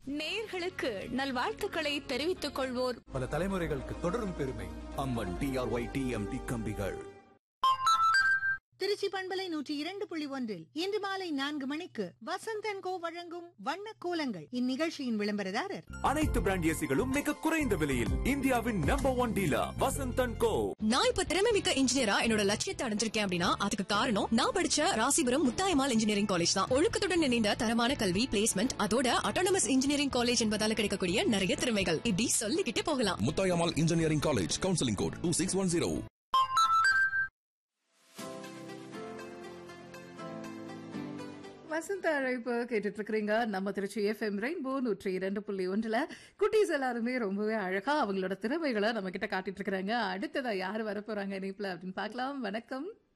நேயர்களுக்கு நல்வாழ்த்துக்களை தெரிவித்துக் கொள்வோர் பல தலைமுறைகளுக்கு தொடரும் பெருமை அம்மன் டிஆர்ஒய் டிஎம்டி கம்பிகள் திருச்சி பண்பலை நூற்றி இரண்டு புள்ளி ஒன்றில் இன்று மாலை நான்கு மணிக்கு வசந்தன் கோ வழங்கும் வண்ண கோலங்கள் இந்நிகழ்ச்சியின் விளம்பரதாரர் அனைத்து பிராண்ட் ஏசிகளும் மிக குறைந்த விலையில் இந்தியாவின் number one dealer Vasanth and co நான் இப்ப திறமை மிக்க இன்ஜினியரா என்னோட லட்சியத்தை அடைஞ்சிருக்கேன் அப்படின்னா அதுக்கு காரணம் நான் படிச்ச ராசிபுரம் முத்தாயமால் இன்ஜினியரிங் காலேஜ் தான் ஒழுக்கத்துடன் இணைந்த தரமான கல்வி பிளேஸ்மெண்ட் அதோட அட்டானமஸ் இன்ஜினியரிங் காலேஜ் என்பதால கிடைக்கக்கூடிய நிறைய திறமைகள் இப்படி சொல்லிக்கிட்டே போகலாம் Muthayammal engineering college counselling code two six one zero Vasanth அழைப்பு கேட்டுட்டு இருக்கிறீங்க நம்ம திருச்சி எஃப்எம் ரெயின்போ நூற்றி இரண்டு புள்ளி ஒன்றுல குட்டீஸ் எல்லாருமே ரொம்பவே அழகா அவங்களோட திறமைகளை நம்ம கிட்ட காட்டிட்டு இருக்கிறாங்க அடுத்ததா யார் வரப்போறாங்க இணைப்புல அப்படின்னு பார்க்கலாம் வணக்கம்